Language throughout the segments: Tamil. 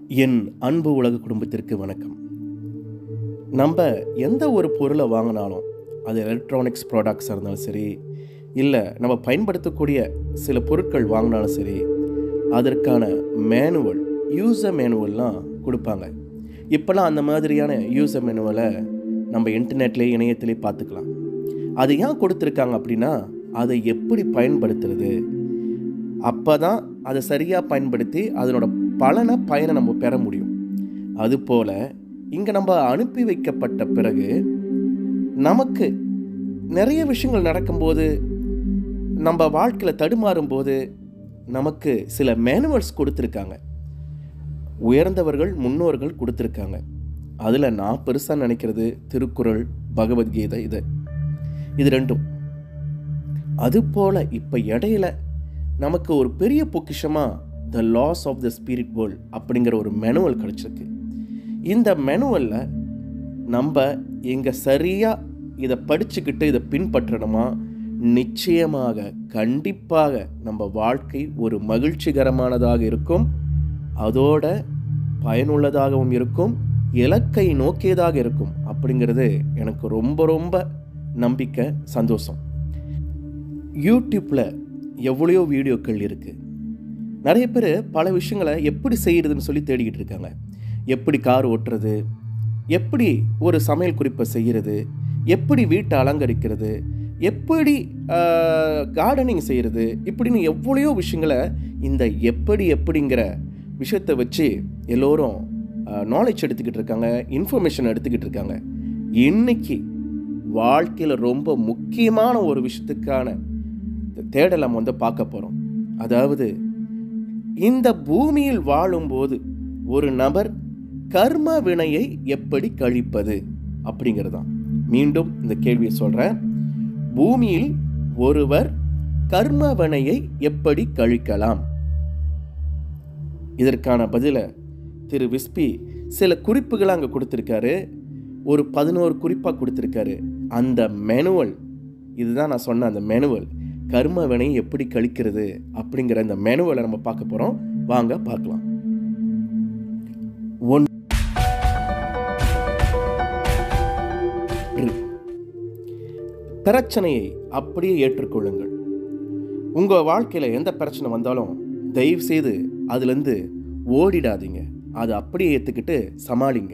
என் அன்பு உலக குடும்பத்திற்கு வணக்கம் நம்ம எந்த ஒரு பொருளை வாங்கினாலும் அது எலக்ட்ரானிக்ஸ் ப்ராடக்ட்ஸாக இருந்தாலும் சரி இல்லை நம்ம பயன்படுத்தக்கூடிய சில பொருட்கள் வாங்கினாலும் சரி அதற்கான மேனுவல் யூசர் மேனுவல்லாம் கொடுப்பாங்க இப்போல்லாம் அந்த மாதிரியான யூசர் மேனுவலை நம்ம இன்டர்நெட்லேயே இணையத்திலே பார்த்துக்கலாம் அது ஏன் கொடுத்துருக்காங்க அப்படின்னா அதை எப்படி பயன்படுத்துறது அப்போ தான் அதை சரியாக பயன்படுத்தி அதனோட பலனை பயனை நம்ம பெற முடியும் அதுபோல் இங்கே நம்ம அனுப்பி வைக்கப்பட்ட பிறகு நமக்கு நிறைய விஷயங்கள் நடக்கும்போது நம்ம வாழ்க்கையில் தடுமாறும் போது நமக்கு சில மேனுவல்ஸ் கொடுத்துருக்காங்க உயர்ந்தவர்கள் முன்னோர்கள் கொடுத்துருக்காங்க அதில் நான் பெருசாக நினைக்கிறது திருக்குறள் பகவத்கீதை இது இது ரெண்டும் அதுபோல் இப்போ இடையில நமக்கு ஒரு பெரிய பொக்கிஷமாக the laws of the spirit world அப்படிங்கிற ஒரு மெனுவல் கிடச்சிருக்கு இந்த மெனுவலில் நம்ம இங்கே சரியாக இதை படிச்சுக்கிட்டு இதை பின்பற்றணுமா நிச்சயமாக கண்டிப்பாக நம்ம வாழ்க்கை ஒரு மகிழ்ச்சிகரமானதாக இருக்கும் அதோட பயனுள்ளதாகவும் இருக்கும் இலக்கை நோக்கியதாக இருக்கும் அப்படிங்கிறது எனக்கு ரொம்ப ரொம்ப நம்பிக்கை சந்தோஷம் யூடியூப்பில் எவ்வளையோ வீடியோக்கள் இருக்குது நிறைய பேர் பல விஷயங்களை எப்படி செய்கிறதுன்னு சொல்லி தேடிக்கிட்டு இருக்காங்க எப்படி கார் ஓட்டுறது எப்படி ஒரு சமையல் குறிப்பை செய்கிறது எப்படி வீட்டை அலங்கரிக்கிறது எப்படி கார்டனிங் செய்கிறது இப்படின்னு எவ்வளையோ விஷயங்களை இந்த எப்படி எப்படிங்கிற விஷயத்தை வச்சு எல்லோரும் நாலேஜ் எடுத்துக்கிட்டு இருக்காங்க இன்ஃபர்மேஷன் எடுத்துக்கிட்டு இருக்காங்க இன்னைக்கு வாழ்க்கையில் ரொம்ப முக்கியமான ஒரு விஷயத்துக்கான தேடலை நம்ம வந்து பார்க்க போகிறோம் அதாவது இந்த பூமியில் வாழும்போது ஒரு நபர் கர்ம வினையை எப்படி கழிப்பது அப்படிங்கிறதான் மீண்டும் இந்த கேள்வியை சொல்கிறேன் பூமியில் ஒருவர் கர்ம வினையை எப்படி கழிக்கலாம் இதற்கான பதிலை திரு விஸ்பி சில குறிப்புகளை அங்கே கொடுத்துருக்காரு ஒரு பதினோரு குறிப்பாக கொடுத்துருக்காரு அந்த மெனுவல் இதுதான் நான் சொன்ன அந்த மெனுவல் கர்ம வினை எப்படி கழிக்கிறது அப்படிங்கிற இந்த மெனுவலை நம்ம பார்க்க போகிறோம் வாங்க பார்க்கலாம் ஒன் பிரச்சனையை அப்படியே ஏற்றுக்கொள்ளுங்கள் உங்கள் வாழ்க்கையில் எந்த பிரச்சனை வந்தாலும் தயவு செய்து அதுலேருந்து ஓடிடாதீங்க அதை அப்படியே ஏற்றுக்கிட்டு சமாளிங்க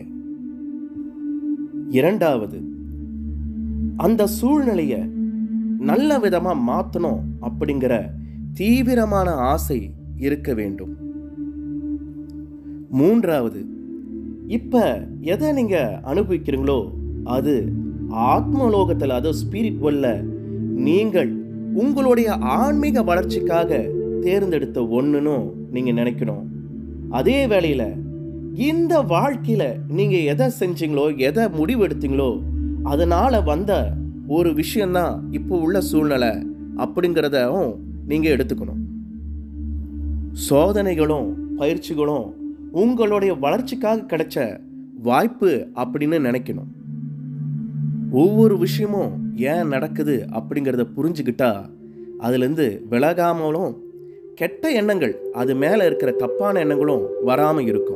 இரண்டாவது அந்த சூழ்நிலையை நல்ல விதமாக மாற்றணும் அப்படிங்கிற தீவிரமான ஆசை இருக்க வேண்டும் மூன்றாவது இப்போ எதை நீங்கள் அனுபவிக்கிறீங்களோ அது ஆத்மலோகத்தில் அதோ ஸ்பிரிட் வல்ல நீங்கள் உங்களுடைய ஆன்மீக வளர்ச்சிக்காக தேர்ந்தெடுத்த ஒன்றுன்னு நீங்கள் நினைக்கணும் அதே வேளையில் இந்த வாழ்க்கையில் நீங்கள் எதை செஞ்சீங்களோ எதை முடிவெடுத்தீங்களோ அதனால் வந்த ஒரு விஷயந்தான் இப்போ உள்ள சூழ்நிலை அப்படிங்கிறதும் நீங்கள் எடுத்துக்கணும் சோதனைகளும் பயிற்சிகளும் உங்களுடைய வளர்ச்சிக்காக கிடைச்ச வாய்ப்பு அப்படின்னு நினைக்கணும் ஒவ்வொரு விஷயமும் ஏன் நடக்குது அப்படிங்கிறத புரிஞ்சுக்கிட்டா அதுலேருந்து விலகாமலும் கெட்ட எண்ணங்கள் அது மேலே இருக்கிற தப்பான எண்ணங்களும் வராமல் இருக்கும்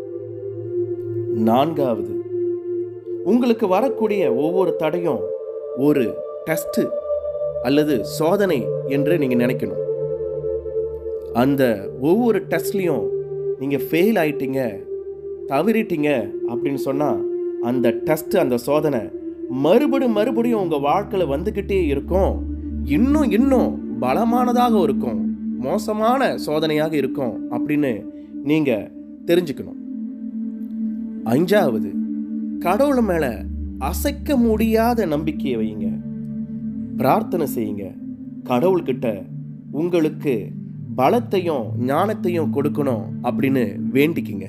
நான்காவது உங்களுக்கு வரக்கூடிய ஒவ்வொரு தடையும் ஒரு டெஸ்ட்டு அல்லது சோதனை என்று நீங்கள் நினைக்கணும் அந்த ஒவ்வொரு டெஸ்ட்லேயும் நீங்கள் ஃபெயில் ஆயிட்டீங்க தவறிட்டீங்க அப்படின்னு சொன்னால் அந்த டெஸ்ட்டு அந்த சோதனை மறுபடியும் மறுபடியும் உங்கள் வாழ்க்கையில் வந்துக்கிட்டே இருக்கும் இன்னும் இன்னும் பலமானதாக இருக்கும் மோசமான சோதனையாக இருக்கும் அப்படின்னு நீங்கள் தெரிஞ்சுக்கணும் அஞ்சாவது கடவுள் மேலே அசைக்க முடியாத நம்பிக்கையை வையுங்க பிரார்த்தனை செய்யுங்க கடவுள்கிட்ட உங்களுக்கு பலத்தையும் ஞானத்தையும் கொடுக்கணும் அப்படின்னு வேண்டிக்குங்க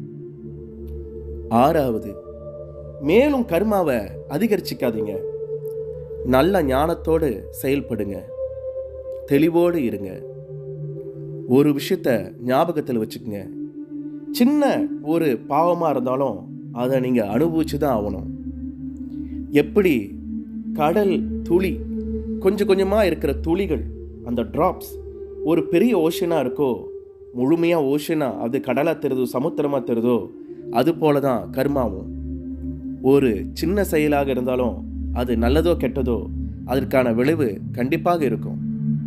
ஆறாவது மேலும் கர்மாவை அதிகரிச்சிக்காதீங்க நல்ல ஞானத்தோடு செயல்படுங்க தெளிவோடு இருங்க ஒரு விஷயத்த ஞாபகத்தில் வச்சுக்கோங்க சின்ன ஒரு பாவமாக இருந்தாலும் அதை நீங்கள் அனுபவிச்சு தான் ஆகணும் எப்படி கடல் துளி கொஞ்சம் கொஞ்சமாக இருக்கிற துளிகள் அந்த ட்ராப்ஸ் ஒரு பெரிய ஓஷனாக இருக்கோ முழுமையாக ஓஷனா அது கடலாக தெரிதோ சமுத்திரமாக தெரிதோ அது போல தான் கர்மாவும் ஒரு சின்ன செயலாக இருந்தாலும் அது நல்லதோ கெட்டதோ அதற்கான விளைவு கண்டிப்பாக இருக்கும்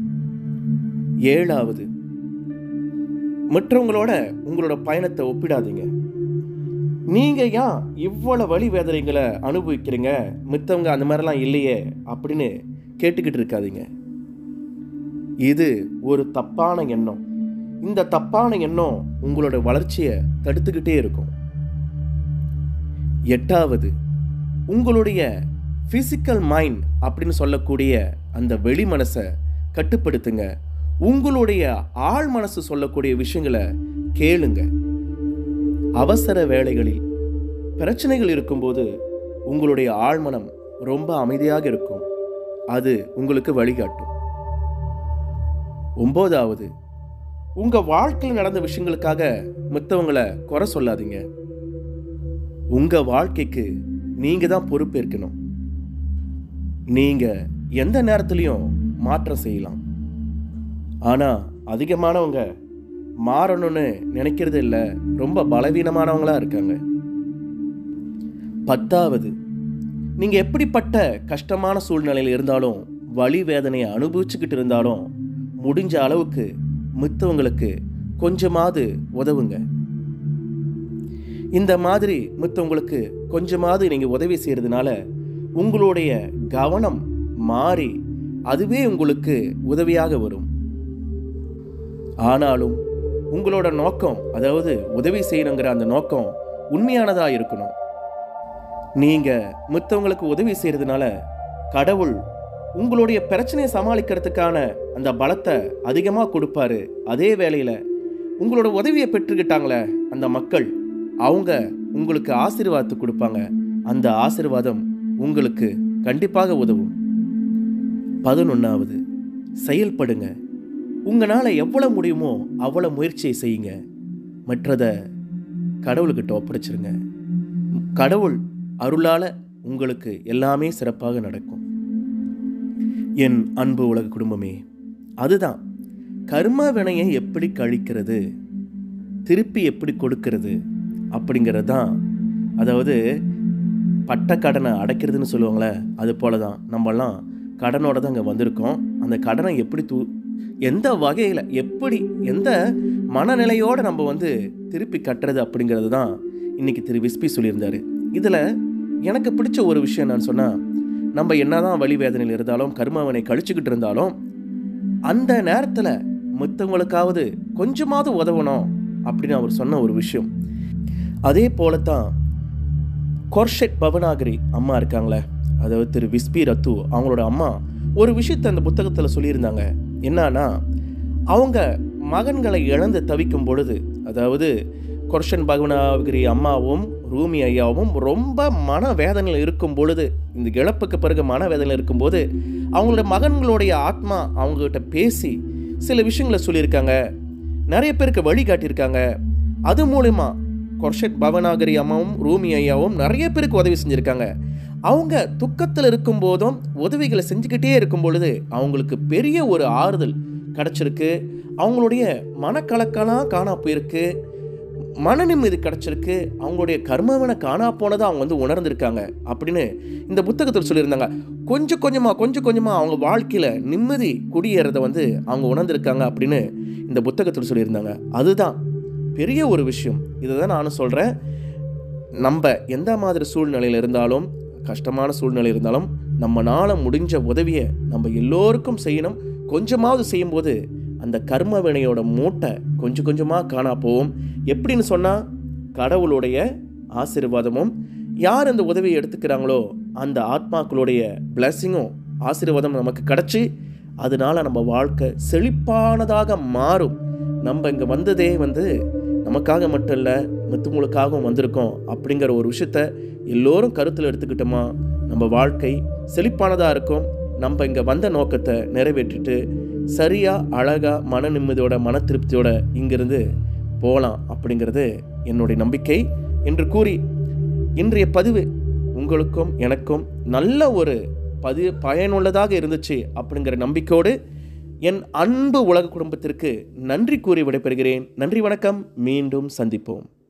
ஏழாவது மற்றவங்களோட உங்களோட பயணத்தை ஒப்பிடாதீங்க நீங்க ஏன் இவ்வளவு வழி வேதனைகளை அனுபவிக்கிறீங்க மித்தவங்க அந்த மாதிரிலாம் இல்லையே அப்படின்னு கேட்டுக்கிட்டு இருக்காதீங்க இது ஒரு தப்பான எண்ணம் இந்த தப்பான எண்ணம் உங்களோட வளர்ச்சியை தடுத்துக்கிட்டே இருக்கும் எட்டாவது உங்களுடைய ஃபிசிக்கல் மைண்ட் அப்படின்னு சொல்லக்கூடிய அந்த வெளி மனசை கட்டுப்படுத்துங்க உங்களுடைய ஆழ் மனசு சொல்லக்கூடிய விஷயங்களை கேளுங்க அவசர வேலைகளில் பிரச்சனைகள் இருக்கும்போது உங்களுடைய ஆழ்மனம் ரொம்ப அமைதியாக இருக்கும் அது உங்களுக்கு வழிகாட்டும் ஒன்பதாவது உங்க வாழ்க்கையில் நடந்த விஷயங்களுக்காக மற்றவங்களை குறை சொல்லாதீங்க உங்க வாழ்க்கைக்கு நீங்க தான் பொறுப்பேற்கணும் நீங்க எந்த நேரத்துலையும் மாற்றம் செய்யலாம் ஆனா அதிகமானவங்க மாறணும்னு நினைக்கிறது இல்லை ரொம்ப பலவீனமானவங்களா இருக்காங்க பத்தாவது நீங்க எப்படிப்பட்ட கஷ்டமான சூழ்நிலையில் இருந்தாலும் வலி வேதனையை அனுபவிச்சுக்கிட்டு இருந்தாலும் முடிஞ்ச அளவுக்கு மித்தவங்களுக்கு கொஞ்சமாவது உதவுங்க இந்த மாதிரி மித்தவங்களுக்கு கொஞ்சமாவது நீங்க உதவி செய்யறதுனால உங்களுடைய கவனம் மாறி அதுவே உங்களுக்கு உதவியாக வரும் ஆனாலும் உங்களோட நோக்கம் அதாவது உதவி செய்யணுங்கிற அந்த நோக்கம் உண்மையானதா இருக்கணும் நீங்க மித்தவங்களுக்கு உதவி செய்யறதுனால கடவுள் உங்களுடைய பிரச்சனையை சமாளிக்கிறதுக்கான அந்த பலத்தை அதிகமாக கொடுப்பாரு அதே வேளையில் உங்களோட உதவியை பெற்றுக்கிட்டாங்களே அந்த மக்கள் அவங்க உங்களுக்கு ஆசீர்வாதத்தை கொடுப்பாங்க அந்த ஆசீர்வாதம் உங்களுக்கு கண்டிப்பாக உதவும் பதினொன்றாவது செயல்படுங்க உங்களால் எவ்வளோ முடியுமோ அவ்வளோ முயற்சியை செய்யுங்க மற்றதை கடவுள்கிட்ட ஒப்படைச்சிருங்க கடவுள் அருளால் உங்களுக்கு எல்லாமே சிறப்பாக நடக்கும் என் அன்பு உலக குடும்பமே அதுதான் கர்ம வினையை எப்படி கழிக்கிறது திருப்பி எப்படி கொடுக்கிறது அப்படிங்கிறது தான் அதாவது பட்ட கடனை அடைக்கிறதுன்னு சொல்லுவாங்களே அது போல தான் நம்மலாம் கடனோட தான் இங்கே வந்திருக்கோம் அந்த கடனை எப்படி தூ எந்த வகையில் எப்படி எந்த மனநிலையோடு நம்ம வந்து திருப்பி கட்டுறது அப்படிங்கிறது தான் இன்றைக்கி திரு விஸ்பி சொல்லியிருந்தார் இதில் எனக்கு பிடிச்ச ஒரு விஷயம் நான் சொன்னால் நம்ம என்னதான் வழி வேதனையில் இருந்தாலும் கர்மாவனை கழிச்சுக்கிட்டு இருந்தாலும் அந்த நேரத்தில் மற்றவங்களுக்காவது கொஞ்சமாவது உதவணும் அப்படின்னு அவர் சொன்ன ஒரு விஷயம் அதே போலத்தான் கொர்ஷெட் பவனாகரி அம்மா இருக்காங்களே அதாவது திரு விஸ்பி ரத்து அவங்களோட அம்மா ஒரு விஷயத்தை அந்த புத்தகத்தில் சொல்லியிருந்தாங்க என்னன்னா அவங்க மகன்களை இழந்து தவிக்கும் பொழுது அதாவது கொர்ஷன் பகவனாகிரி அம்மாவும் ரூமி ஐயாவும் ரொம்ப மன வேதனையில் இருக்கும் பொழுது இந்த இழப்புக்கு பிறகு மன வேதனையில் இருக்கும்போது அவங்களோட மகன்களுடைய ஆத்மா அவங்ககிட்ட பேசி சில விஷயங்களை சொல்லியிருக்காங்க நிறைய பேருக்கு வழி காட்டியிருக்காங்க அது மூலயமா கொர்ஷட் பவனாகரி அம்மாவும் ரூமி ஐயாவும் நிறைய பேருக்கு உதவி செஞ்சுருக்காங்க அவங்க துக்கத்தில் இருக்கும் போதும் உதவிகளை செஞ்சுக்கிட்டே இருக்கும் பொழுது அவங்களுக்கு பெரிய ஒரு ஆறுதல் கிடச்சிருக்கு அவங்களுடைய மனக்கலக்கெல்லாம் காணா போயிருக்கு மன நிம்மதி கிடச்சிருக்கு அவங்களுடைய கர்மவனை காணா போனதை அவங்க வந்து உணர்ந்திருக்காங்க அப்படின்னு இந்த புத்தகத்தில் சொல்லியிருந்தாங்க கொஞ்சம் கொஞ்சமாக கொஞ்சம் கொஞ்சமாக அவங்க வாழ்க்கையில் நிம்மதி குடியேறதை வந்து அவங்க உணர்ந்திருக்காங்க அப்படின்னு இந்த புத்தகத்தில் சொல்லியிருந்தாங்க அதுதான் பெரிய ஒரு விஷயம் இதை தான் நானும் சொல்கிறேன் நம்ம எந்த மாதிரி சூழ்நிலையில் இருந்தாலும் கஷ்டமான சூழ்நிலை இருந்தாலும் நம்மளால் முடிஞ்ச உதவியை நம்ம எல்லோருக்கும் செய்யணும் கொஞ்சமாவது செய்யும்போது அந்த கர்ம வினையோட மூட்டை கொஞ்சம் கொஞ்சமாக காணா போகும் எப்படின்னு சொன்னால் கடவுளுடைய ஆசீர்வாதமும் யார் அந்த உதவியை எடுத்துக்கிறாங்களோ அந்த ஆத்மாக்களுடைய பிளஸ்ஸிங்கும் ஆசீர்வாதம் நமக்கு கிடச்சி அதனால நம்ம வாழ்க்கை செழிப்பானதாக மாறும் நம்ம இங்கே வந்ததே வந்து நமக்காக மட்டும் இல்லை மற்றவங்களுக்காகவும் வந்திருக்கோம் அப்படிங்கிற ஒரு விஷயத்த எல்லோரும் கருத்தில் எடுத்துக்கிட்டோமா நம்ம வாழ்க்கை செழிப்பானதாக இருக்கும் நம்ம இங்கே வந்த நோக்கத்தை நிறைவேற்றிட்டு சரியாக அழகாக மன நிம்மதியோட மன திருப்தியோட இங்கிருந்து போகலாம் அப்படிங்கிறது என்னுடைய நம்பிக்கை என்று கூறி இன்றைய பதிவு உங்களுக்கும் எனக்கும் நல்ல ஒரு பதிவு பயனுள்ளதாக இருந்துச்சு அப்படிங்கிற நம்பிக்கையோடு என் அன்பு உலக குடும்பத்திற்கு நன்றி கூறி விடைபெறுகிறேன் நன்றி வணக்கம் மீண்டும் சந்திப்போம்